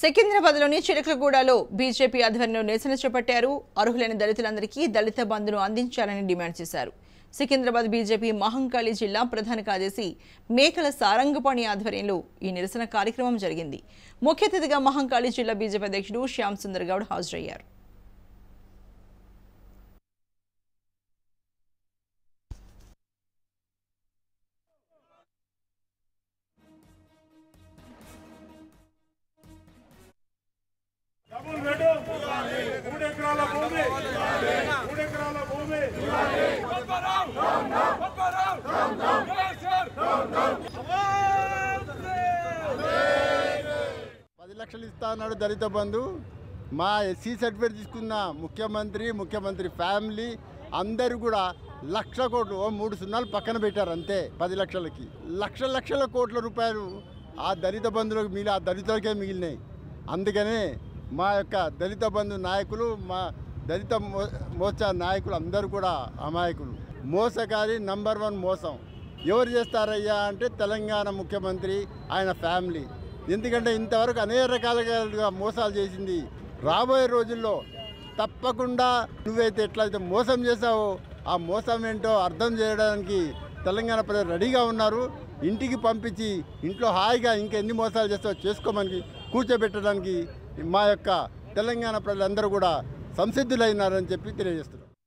సికింద్రాబాద్లోని చిలకలగూడలో BJP ఆధ్వర్యంలో నిరసన చేపట్టారు అర్హులైన దళితులందరికీ దళిత బంధును అందించాలని డిమాండ్ చేశారు సికింద్రాబాద్ బీజేపీ మహంకాళి జిల్లా ప్రధాన కార్యదర్శి మేకల సారంగపాణి ఆధ్వర్యంలో ఈ నిరసన కార్యక్రమం జరిగింది ముఖ్య అతిథిగా మహంకాళి జిల్లా బీజేపీ అధ్యక్షుడు శ్యామ్ సుందర్ గౌడ్ హాజరయ్యారు డబుల్ బెడ్ మూడు ఎకరాల భూమి మూడు ఎకరాల భూమి పది లక్షలు ఇస్తా అన్నాడు దళిత బంధు మా ఎస్సీ సర్టిఫికేట్ తీసుకున్న ముఖ్యమంత్రి ముఖ్యమంత్రి ఫ్యామిలీ అందరూ కూడా లక్ష కోట్లు ఓ మూడు సున్నాలు పక్కన పెట్టారు అంతే పది లక్షలకి లక్ష లక్షల కోట్ల రూపాయలు ఆ దళిత బంధువులకు మిగిలి ఆ దళితులకే మిగిలినాయి అందుకనే మా యొక్క దళిత బంధు నాయకులు మా దళిత మో మోర్చా నాయకులు అందరూ కూడా అమాయకులు మోసకారి నంబర్ వన్ మోసం ఎవరు చేస్తారయ్యా అంటే తెలంగాణ ముఖ్యమంత్రి ఆయన ఫ్యామిలీ ఎందుకంటే ఇంతవరకు అనేక రకాలుగా మోసాలు చేసింది రాబోయే రోజుల్లో తప్పకుండా నువ్వైతే ఎట్లయితే మోసం చేసావో ఆ మోసం ఏంటో అర్థం చేయడానికి తెలంగాణ ప్రజలు రెడీగా ఉన్నారు ఇంటికి పంపించి ఇంట్లో హాయిగా ఇంకెన్ని మోసాలు చేస్తావో చేసుకోమని కూర్చోబెట్టడానికి మా యొక్క తెలంగాణ ప్రజలందరూ కూడా సంసిద్ధులైనారని చెప్పి తెలియజేస్తున్నారు